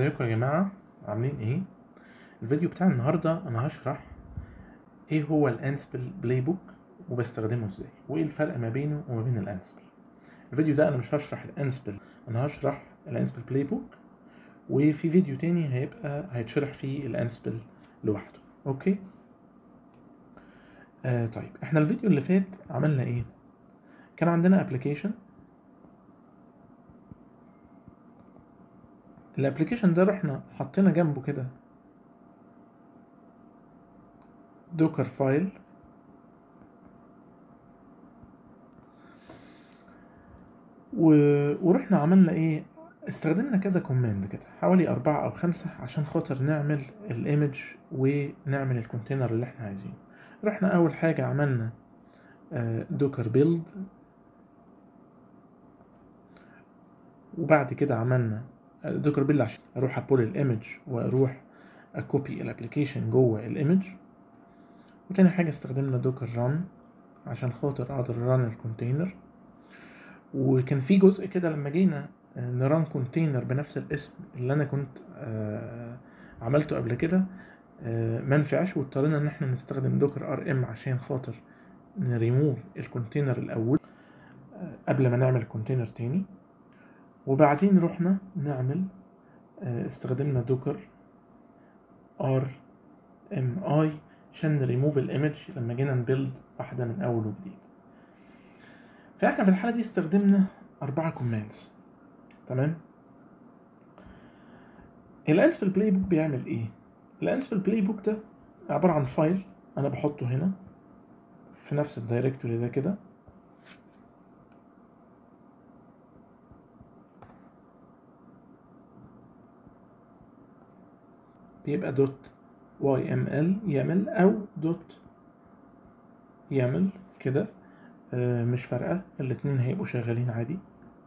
ازيكم يا جماعة عاملين ايه الفيديو بتاع النهاردة انا هشرح ايه هو الانسبل بلاي بوك وبستخدمه ازاي وايه الفرق ما بينه وما بين الانسبل الفيديو ده انا مش هشرح الانسبل انا هشرح الانسبل بلاي بوك وفي فيديو تاني هيبقى هيتشرح فيه الانسبل لوحده اوكي آه طيب احنا الفيديو اللي فات عملنا ايه كان عندنا ابلكيشن الابلكيشن ده رحنا حطينا جنبه كده دوكر فايل و... ورحنا عملنا ايه استخدمنا كذا كوماند كده حوالي أربعة أو خمسة عشان خاطر نعمل الايمج ونعمل الكونتينر اللي احنا عايزينه رحنا أول حاجة عملنا دوكر بيلد وبعد كده عملنا دوكر بيلد عشان اروح ابول الايمج واروح اكوبي الابلكيشن جوه الايمج وتاني حاجه استخدمنا دوكر ران عشان خاطر اقدر ران الكونتينر وكان في جزء كده لما جينا نران كونتينر بنفس الاسم اللي انا كنت عملته قبل كده ما نفعش واضطرينا ان احنا نستخدم دوكر ار ام عشان خاطر نريموف الكونتينر الاول قبل ما نعمل كونتينر تاني وبعدين رحنا نعمل استخدمنا دوكر ار ام اي عشان نريموف الايمج لما جينا نبيلد واحده من اول وجديد فاحنا في الحاله دي استخدمنا اربعه كوماندز تمام الانسبل بلاي بوك بيعمل ايه الانسبل بلاي بوك ده عباره عن فايل انا بحطه هنا في نفس الدايركتوري ده كده بيبقى دوت واي ام ال يعمل او دوت يعمل كده آه مش فارقه الاتنين هيبقوا شغالين عادي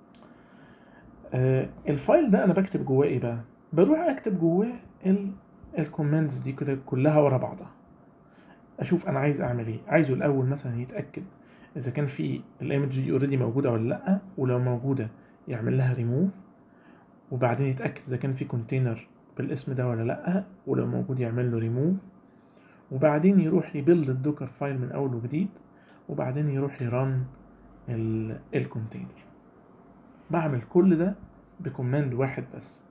آه الفايل ده انا بكتب جواه ايه بقى بروح اكتب جواه الكوماندز دي كده كلها ورا بعضها اشوف انا عايز اعمل ايه عايزه الاول مثلا يتاكد اذا كان في الايمج دي اوريدي موجوده ولا لا ولو موجوده يعمل لها ريموف وبعدين يتاكد اذا كان في كونتينر بالاسم ده ولا لا ولو موجود يعمل له ريموف وبعدين يروح يبيلد الدوكر فايل من اول وجديد وبعدين يروح يرن الكونتينر بعمل كل ده بكوماند واحد بس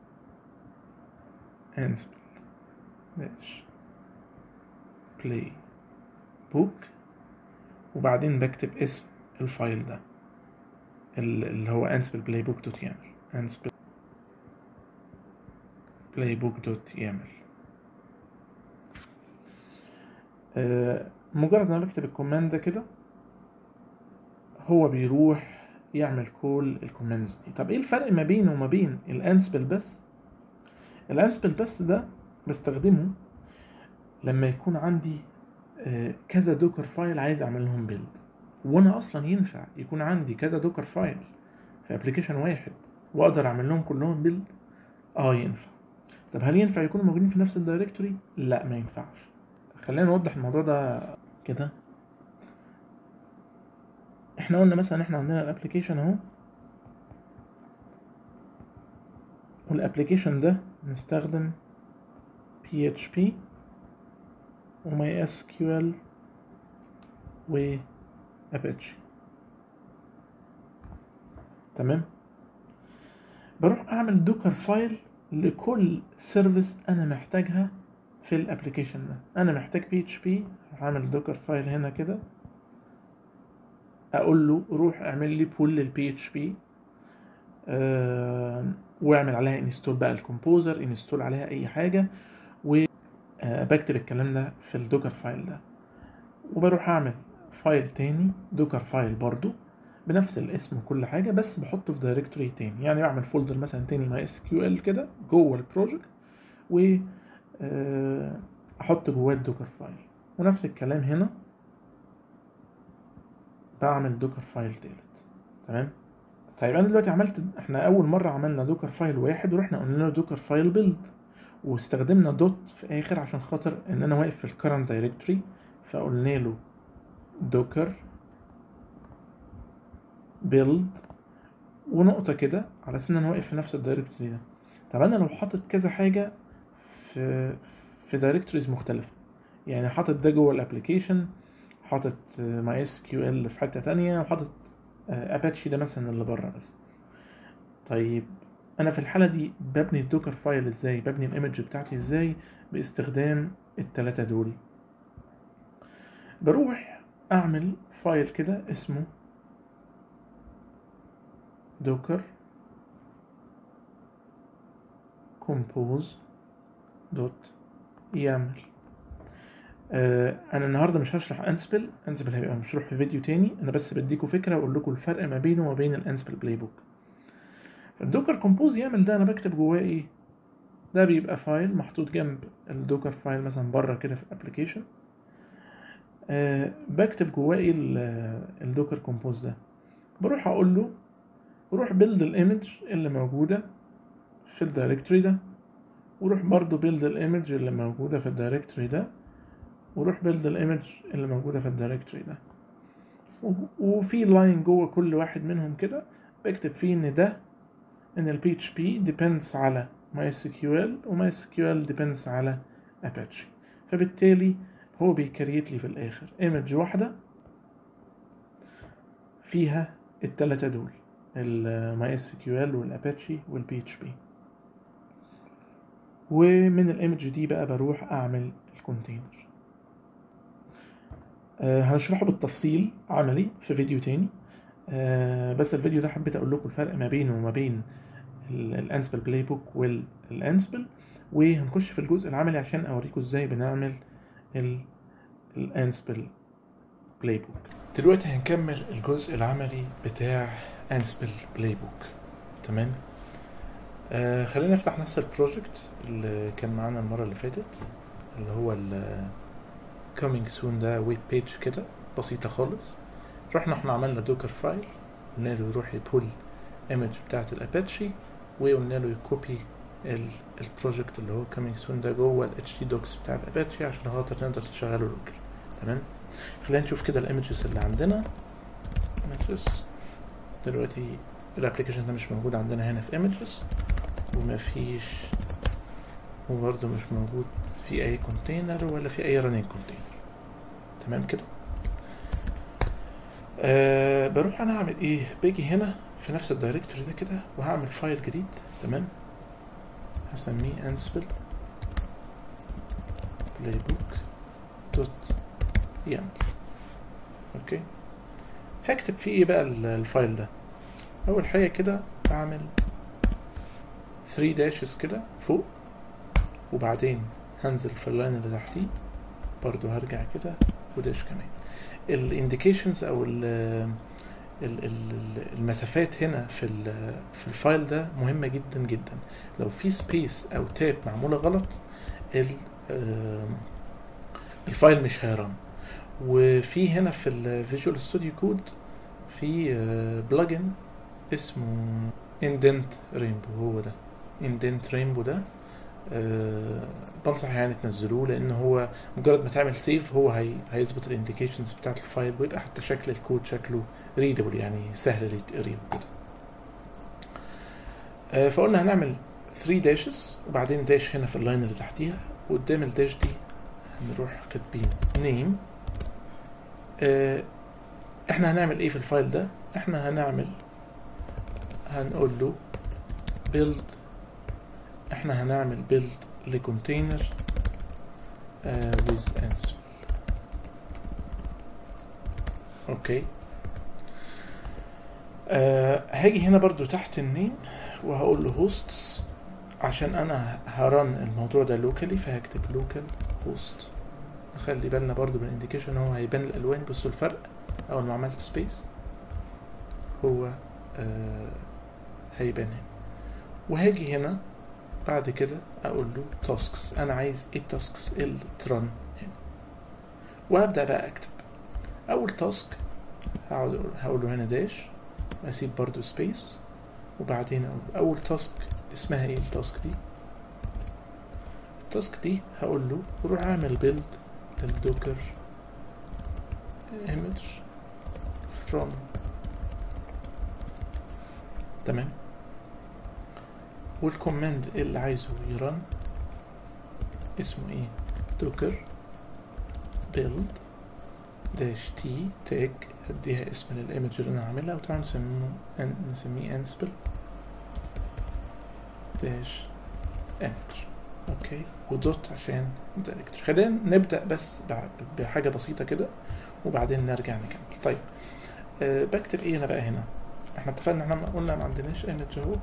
انسبل داش بلاي بوك وبعدين بكتب اسم الفايل ده اللي هو انسبل بلاي بوك دوت يامل انسبل playbook.yaml آه مجرد ما بكتب الكوماند ده كده هو بيروح يعمل كل الكوماندز دي طب ايه الفرق ما بينه وما بين الانسبل بس الانسبل بس ده بستخدمه لما يكون عندي آه كذا دوكر فايل عايز اعمل لهم بيلد وانا اصلا ينفع يكون عندي كذا دوكر فايل في ابلكيشن واحد واقدر اعمل لهم كلهم بيلد اه ينفع طب هل ينفع يكونوا موجودين في نفس الدايركتوري؟ لا ما ينفعش خلينا نوضح الموضوع ده كده احنا قلنا مثلا احنا عندنا الابلكيشن اهو والابلكيشن ده نستخدم PHP وماي SQL و Apache تمام بروح اعمل دوكر فايل لكل سيرفيس انا محتاجها في الابلكيشن ده انا محتاج بي اتش بي هعمل دوكر فايل هنا كده اقول له روح اعمل لي بول للبي اتش بي واعمل عليها انستول بقى الكومبوزر انستول عليها اي حاجه وبكتب الكلام ده في الدوكر فايل ده وبروح اعمل فايل تاني دوكر فايل برضو بنفس الاسم وكل حاجه بس بحطه في دايركتوري تاني يعني بعمل فولدر مثلا تاني ماي اس كيو ال كده جوه البروجكت و احط جواه الدوكر فايل ونفس الكلام هنا بعمل دوكر فايل تالت تمام طيب انا دلوقتي عملت احنا اول مره عملنا دوكر فايل واحد ورحنا قلنا له دوكر فايل بيلد واستخدمنا دوت في اخر عشان خاطر ان انا واقف في الكرنت دايركتوري فقلنا له دوكر بيلد ونقطة كده على أساس إن أنا واقف في نفس الدايركتوري ده طب انا لو حاطط كذا حاجه في في دايركتوريز مختلفه يعني حاطط ده جوه الابلكيشن حاطط ماي اس كيو ال في حته تانية وحاطط اباتشي ده مثلا اللي بره بس طيب انا في الحاله دي ببني الدوكر فايل ازاي ببني الايمج بتاعتي ازاي باستخدام التلاتة دول بروح اعمل فايل كده اسمه دوكر كومبوز دوت يعمل آه انا النهارده مش هشرح انسبل انسبل هيبقى مشروح في فيديو تاني انا بس بديكوا فكره واقول لكم الفرق ما بينه وما بين الانسبل بلاي بوك فالدوكر كومبوز يعمل ده انا بكتب جواه ايه ده بيبقى فايل محطوط جنب الدوكر فايل مثلا بره كده في الابلكيشن أه بكتب جواه ايه الدوكر كومبوز ده بروح اقول له روح بيلد الايمج اللي موجوده في الدايركتوري ده وروح برضو بيلد الايمج اللي موجوده في الدايركتوري ده وروح بيلد الايمج اللي موجوده في الدايركتوري ده وفي لاين جوه كل واحد منهم كده بكتب فيه ان ده ان ال PHP depends على MySQL و MySQL depends على Apache فبالتالي هو بيكريت لي في الاخر ايمج واحدة فيها التلاتة دول ال MySQL والأباتشي والPHP ومن الايمج دي بقى بروح اعمل الكونتينر أه هنشرحه بالتفصيل عملي في فيديو تاني أه بس الفيديو ده حبيت اقول لكم الفرق ما بينه وما بين الانسبل بلاي بوك والانسبل وهنخش في الجزء العملي عشان اوريكم ازاي بنعمل الانسبل بلاي بوك دلوقتي هنكمل الجزء العملي بتاع انسبل بلاي بوك تمام آه خلينا نفتح نفس البروجكت اللي كان معانا المرة اللي فاتت اللي هو ال coming soon ده ويب بيج كده بسيطة خالص رحنا احنا عملنا دوكر فايل قلنا له يروح يبول ايمج بتاعت الاباتشي وقلنا له يكوبي البروجكت اللي هو coming soon ده جوه ال htdocs دوكس بتاع الاباتشي عشان خاطر نقدر تشغله لوكال تمام خلينا نشوف كده الايمجز اللي عندنا images دلوقتي الابلكيشن ده مش موجود عندنا هنا في images ومفيش وبرضه مش موجود في اي كونتينر ولا في اي رننج كونتينر تمام كده أه بروح انا اعمل ايه باجي هنا في نفس الدايركتوري ده كده وهعمل فايل جديد تمام هسميه انسبل بلاي بوك دوت يامل اوكي هكتب فيه ايه بقى الفايل ده اول حاجه كده بعمل 3 داشز كده فوق وبعدين هنزل في اللاين اللي تحتيه برضو هرجع كده وداش كمان الانديكيشنز او ال المسافات هنا في في الفايل ده مهمة جدا جدا لو في سبيس او تاب معمولة غلط الفايل مش هيرن وفي هنا في الفيجوال ستوديو كود في بلجن اسمه اندنت رينبو هو ده اندنت رينبو ده أه بنصح يعني تنزلوه لان هو مجرد ما تعمل سيف هو هي هيظبط الانديكيشنز بتاعت الفايل ويبقى حتى شكل الكود شكله ريدبل يعني سهل يتقري وكده أه فقلنا هنعمل 3 داشز وبعدين داش هنا في اللاين اللي تحتيها وقدام الداش دي هنروح كاتبين نيم أه احنا هنعمل ايه في الفايل ده احنا هنعمل هنقول له build احنا هنعمل build لكونتينر uh, with ansible اوكي آه هاجي هنا برضو تحت النيم وهقول له hosts عشان انا هرن الموضوع ده لوكالي فهكتب لوكال هوست نخلي بالنا برضو من الانديكيشن هو هيبان الالوان بصوا الفرق اول ما عملت سبيس هو آه هيبان هنا وهاجي هنا بعد كده اقول له تاسكس انا عايز ايه التاسكس اللي ترن هنا وهبدا بقى اكتب اول تاسك هقعد هقول له هنا داش اسيب برضو سبيس وبعدين اقول اول تاسك اسمها ايه التاسك دي التاسك دي هقول له روح اعمل بيلد للدوكر image from تمام والكوماند اللي عايزه يرن اسمه ايه دوكر build داش تي تاج هديها اسم للايمج اللي انا عاملها وتعالوا نسميه نسميه انسبل داش ايمج اوكي ودوت عشان دايركتور خلينا نبدا بس بحاجه بسيطه كده وبعدين نرجع نكمل طيب أه بكتب ايه انا بقى هنا احنا اتفقنا احنا قلنا ما عندناش ايمج اهو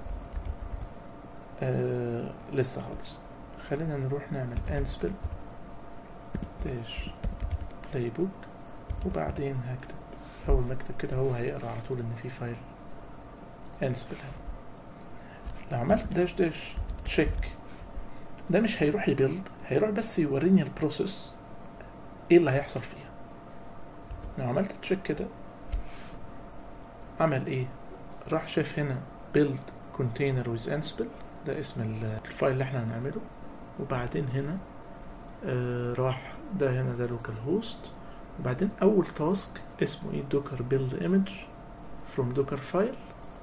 أه لسه خالص خلينا نروح نعمل انسبل داش بلاي بوك وبعدين هكتب اول ما اكتب كده هو هيقرا على طول ان في فايل انسبل لو عملت داش داش تشيك ده مش هيروح يبيلد هيروح بس يوريني البروسيس ايه اللي هيحصل فيها لو عملت تشيك كده عمل ايه راح شاف هنا build container with ansible ده اسم الفايل اللي احنا هنعمله وبعدين هنا آه راح ده هنا ده لوكال هوست وبعدين اول تاسك اسمه ايه docker build image from docker file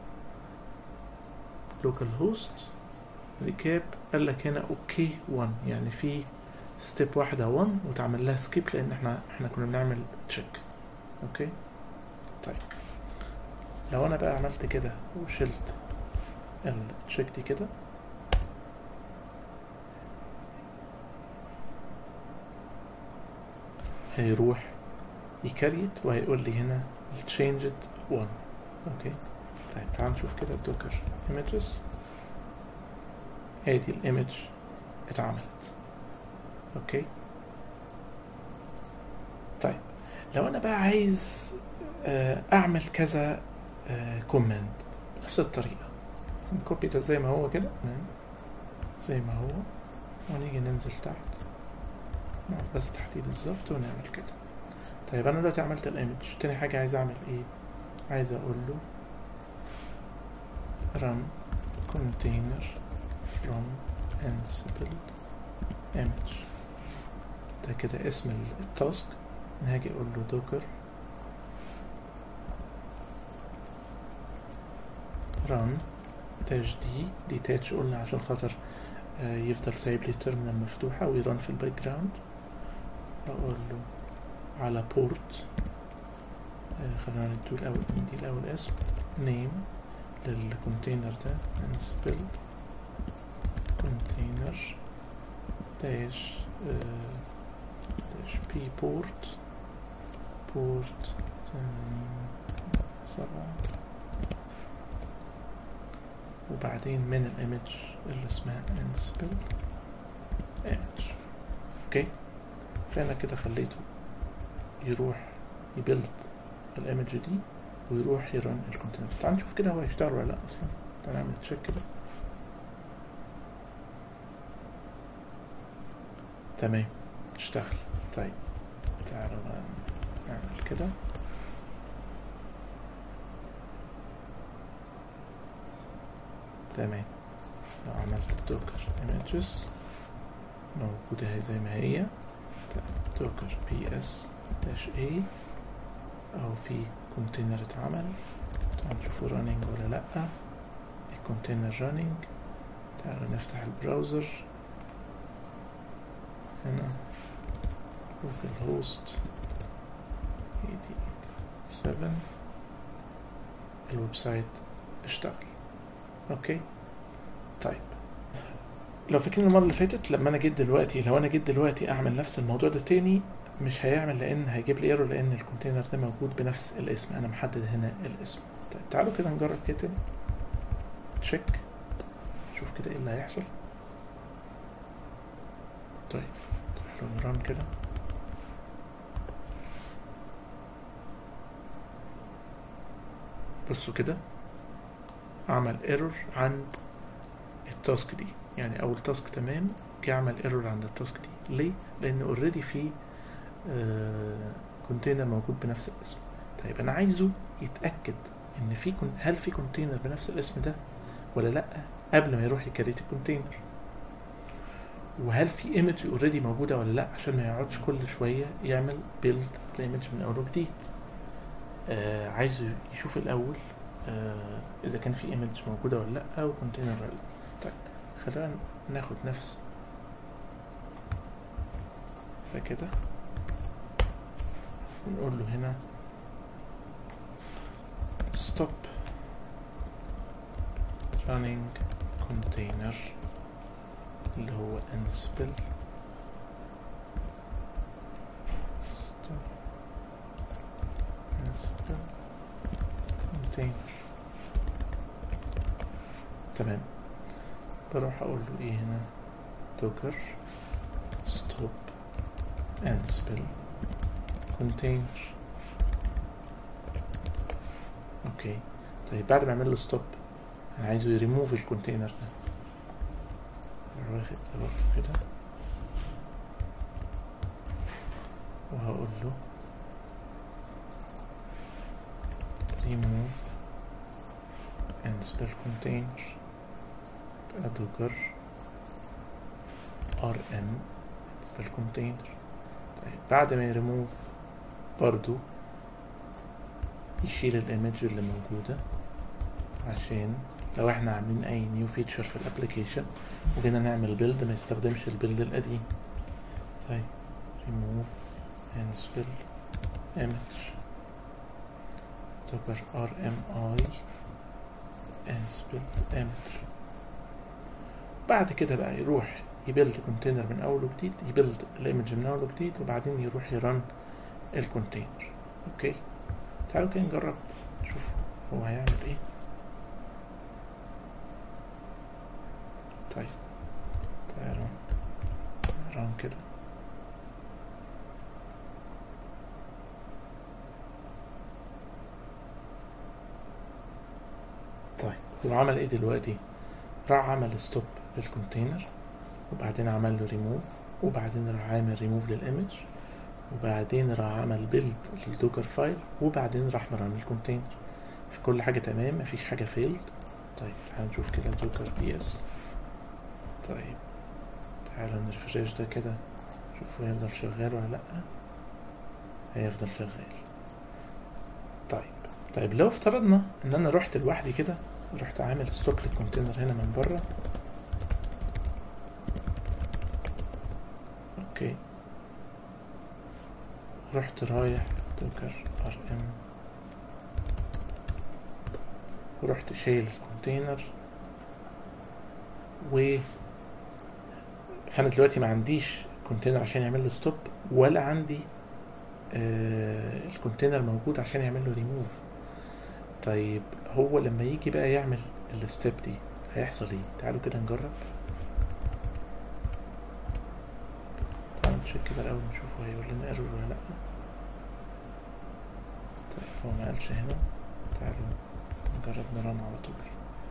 local host ريكاب قال لك هنا اوكي 1 يعني في ستيب واحده 1 وتعمل لها سكيب لان احنا احنا كنا بنعمل تشيك اوكي طيب لو انا بقى عملت كده وشلت التشيك دي كده هيروح يكريت وهيقول لي هنا changed 1 اوكي طيب تعال نشوف كده الدوكر images ادي الايمج اتعملت اوكي طيب لو انا بقى عايز اعمل كذا كوماند بنفس الطريقه نكوبي ده زي ما هو كده زي ما هو ونيجي ننزل تحت نقعد بس تحتيه بالظبط ونعمل كده طيب انا دلوقتي عملت الايمج تاني حاجه عايز اعمل ايه عايز اقول له run container from ansible image ده كده اسم التاسك هاجي اقول له دوكر run داش دي دي تاتش قلنا عشان خاطر آه يفضل سايب لي التيرمينال مفتوحة ويرن في الباك جراوند اقول له على بورت آه خلينا ندي الاول ندي الاول اسم نيم للكونتينر ده ansible container dash uh, dash p port port سبعة وبعدين من الايمج اللي اسمها ansible image اوكي فانا كده خليته يروح يبيلد الايمج دي ويروح يرن الكونتينر تعال نشوف كده هو هيشتغل ولا لا اصلا تعال نعمل تشيك كده تمام اشتغل طيب تعالوا بقى نعمل كده تمام لو عملت دوكر images موجودة هي زي ما هي دوكر بي اس داش اي او في كونتينر اتعمل تعالوا نشوفوا رانينج ولا لأ الكونتينر رانينج تعالوا نفتح البراوزر هنا لوكال هوست 87 الويب سايت اشتغل اوكي طيب لو فاكرين المره اللي فاتت لما انا جيت دلوقتي لو انا جيت دلوقتي اعمل نفس الموضوع ده تاني مش هيعمل لان هيجيب لي ايرور لان الكونتينر ده موجود بنفس الاسم انا محدد هنا الاسم طيب تعالوا كده نجرب كده تاني تشيك شوف كده ايه اللي هيحصل طيب تعالوا نران كده بصوا كده عمل ايرور عند التاسك دي يعني اول تاسك تمام جه عمل ايرور عند التاسك دي ليه لان اوريدي في آه كونتينر موجود بنفس الاسم طيب انا عايزه يتاكد ان في كون هل في كونتينر بنفس الاسم ده ولا لا قبل ما يروح يكريت الكونتينر وهل في ايمج اوريدي موجوده ولا لا عشان ما يقعدش كل شويه يعمل بيلد الايمج من اول وجديد آه عايزه يشوف الاول آه اذا كان في ايمج موجوده ولا لا وكونتينر ولا لا طيب خلينا ناخد نفس ده كده ونقول له هنا stop running container اللي هو ansible stop ansible container تمام بروح اقول له ايه هنا docker stop ansible container اوكي طيب بعد ما اعمل له ستوب انا عايزه يريموف الكونتينر ده واخد ده برضه كده وهقول له remove ansible container docker rm ansible container طيب بعد ما يريموف برضو يشيل الايمج اللي موجودة عشان لو احنا عاملين اي نيو فيتشر في الابليكيشن وجينا نعمل بيلد ما يستخدمش البيلد القديم طيب remove ansible image docker rmi ansible image بعد كده بقى يروح يبيلد كونتينر من اول وجديد يبيلد الايمج من اول وجديد وبعدين يروح يرن الكونتينر اوكي تعالوا كده نجرب نشوف هو هيعمل ايه طيب تعالوا ران كده طيب هو عمل ايه دلوقتي راح عمل ستوب للكونتينر وبعدين عمل له ريموف وبعدين راح عامل ريموف للايمج وبعدين راح عمل بيلد للدوكر فايل وبعدين راح مرن الكونتينر في كل حاجة تمام مفيش حاجة فيلد طيب تعالوا نشوف كده دوكر بي اس طيب تعالوا نرفرش ده كده شوفوا هيفضل شغال ولا لأ هيفضل شغال طيب طيب لو افترضنا ان انا رحت لوحدي كده رحت عامل ستوك للكونتينر هنا من بره اوكي رحت رايح دوكر ار ام ورحت شايل الكونتينر و فانا دلوقتي ما عنديش كونتينر عشان يعمل له ستوب ولا عندي آه الكونتينر موجود عشان يعمل له ريموف طيب هو لما يجي بقى يعمل الستيب دي هيحصل ايه تعالوا كده نجرب تعالوا نشيك كده الاول نشوف هو هيقول لنا ايرور ولا لا طيب هو ما قالش هنا تعالوا نجرب نرن على طول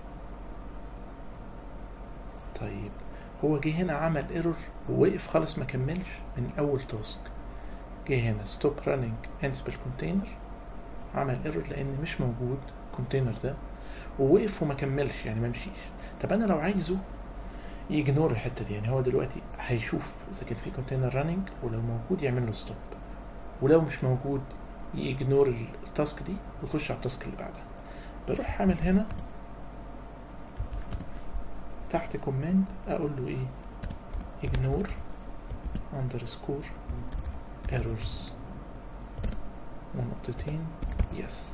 طيب هو جه هنا عمل ايرور ووقف خالص ما كملش من اول تاسك جه هنا ستوب راننج انسبل كونتينر عمل ايرور لان مش موجود الكونتينر ده ووقف وما كملش يعني ما مشيش طب انا لو عايزه يجنور الحته دي يعني هو دلوقتي هيشوف اذا كان في كونتينر راننج ولو موجود يعمل له ستوب ولو مش موجود يجنور التاسك دي ويخش على التاسك اللي بعدها بروح اعمل هنا تحت كوماند اقول له ايه ignore underscore errors ونقطتين يس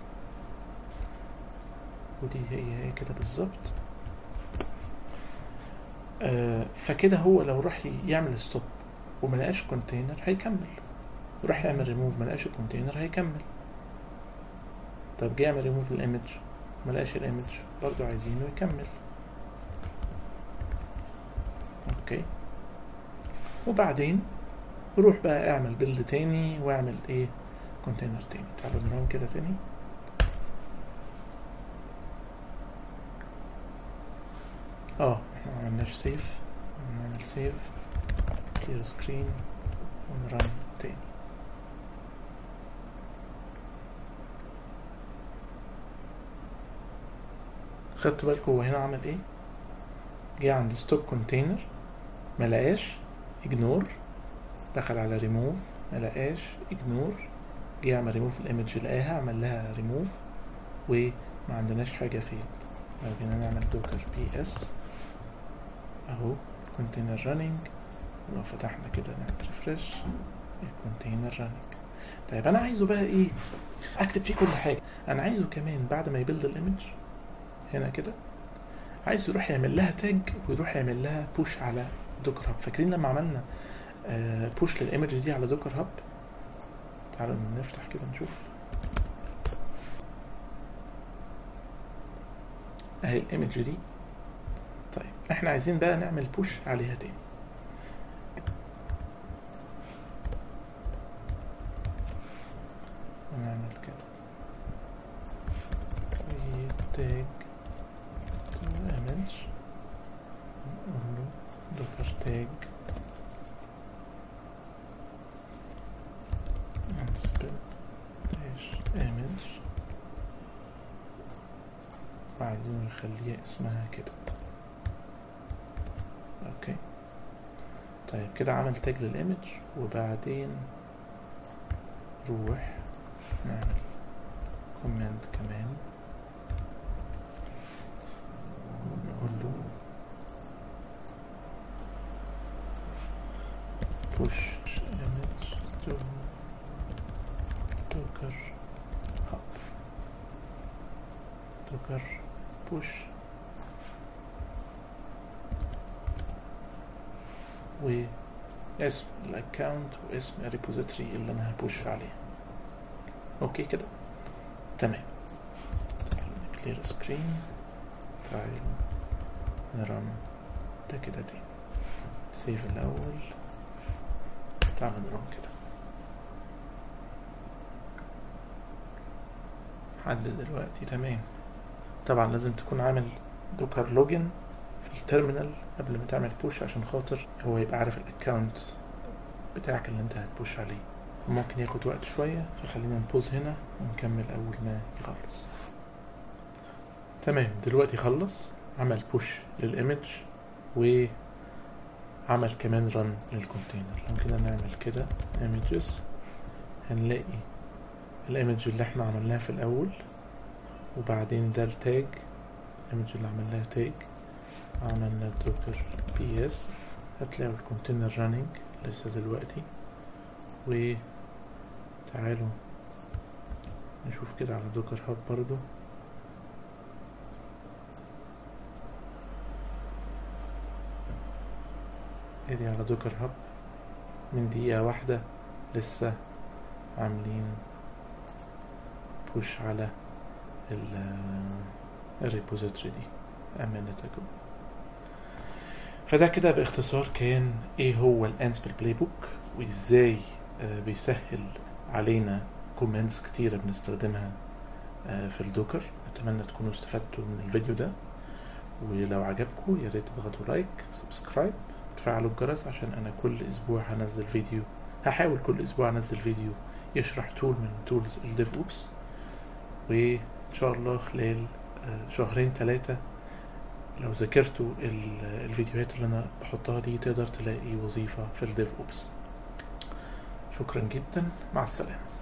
ودي هي هي كده بالظبط آه فكده هو لو راح يعمل ستوب وما لقاش كونتينر هيكمل وراح يعمل ريموف ما لقاش الكونتينر هيكمل طب جه يعمل ريموف الايمج ما لقاش الايمج برضه عايزينه يكمل اوكي وبعدين روح بقى اعمل بيلد تاني واعمل ايه كونتينر تاني تعالوا نرون كده تاني اه احنا ما عملناش سيف نعمل سيف كلير سكرين ونرن تاني خدت بالكم هو هنا عمل ايه جه عند ستوب كونتينر ما لقاش اجنور دخل على ريموف ما لقاش اجنور جه يعمل ريموف الايمج لقاها عمل لها ريموف وما عندناش حاجه فين لو جينا نعمل دوكر بي اس اهو كونتينر راننج ولو فتحنا كده نعمل ريفرش الكونتينر راننج طيب انا عايزه بقى ايه اكتب فيه كل حاجه انا عايزه كمان بعد ما يبيلد الايمج هنا كده عايز يروح يعمل لها تاج ويروح يعمل لها بوش على دوكر هاب فاكرين لما عملنا آه بوش للايمج دي على دوكر هاب تعالوا نفتح كده نشوف اهي الايمج دي طيب احنا عايزين بقى نعمل بوش عليها تاني ونعمل كده create tag to image نقول له docker tag ansible dash image وعايزين نخليها اسمها كده اوكي طيب كده عمل تاج للايمج وبعدين روح نعمل كومنت كمان نقول له push image to docker hub docker push واسم الاكونت واسم الريبوزيتوري اللي انا هبوش عليه اوكي كده تمام كلير سكرين تعالوا نرن ده كده تاني سيف الاول تعالوا نرن كده لحد دلوقتي تمام طبعا لازم تكون عامل دوكر لوجن في التيرمينال قبل ما تعمل بوش عشان خاطر هو يبقى عارف الاكونت بتاعك اللي انت هتبوش عليه ممكن ياخد وقت شوية فخلينا نبوز هنا ونكمل أول ما يخلص تمام دلوقتي خلص عمل بوش للإيمج وعمل كمان رن للكونتينر لو كده نعمل كده images هنلاقي الايمج اللي احنا عملناها في الأول وبعدين ده التاج الايمج اللي عملناها تاج عملنا دوكر بي اس هتلاقوا الكونتينر راننج لسه دلوقتي وتعالوا نشوف كده على دوكر هاب برضو ادي على دوكر هاب من دقيقة واحدة لسه عاملين بوش على الريبوزيتوري دي امانة ago فده كده باختصار كان ايه هو الانسبل بلاي بوك وازاي آه بيسهل علينا كومنتس كتيرة بنستخدمها آه في الدوكر اتمنى تكونوا استفدتوا من الفيديو ده ولو عجبكم يا ريت تضغطوا لايك سبسكرايب تفعلوا الجرس عشان انا كل اسبوع هنزل فيديو هحاول كل اسبوع انزل فيديو يشرح تول من تولز الديف اوبس وان شاء الله خلال آه شهرين ثلاثة لو ذاكرتوا الفيديوهات اللي انا بحطها دي تقدر تلاقي وظيفة في الديف اوبس شكرا جدا مع السلامة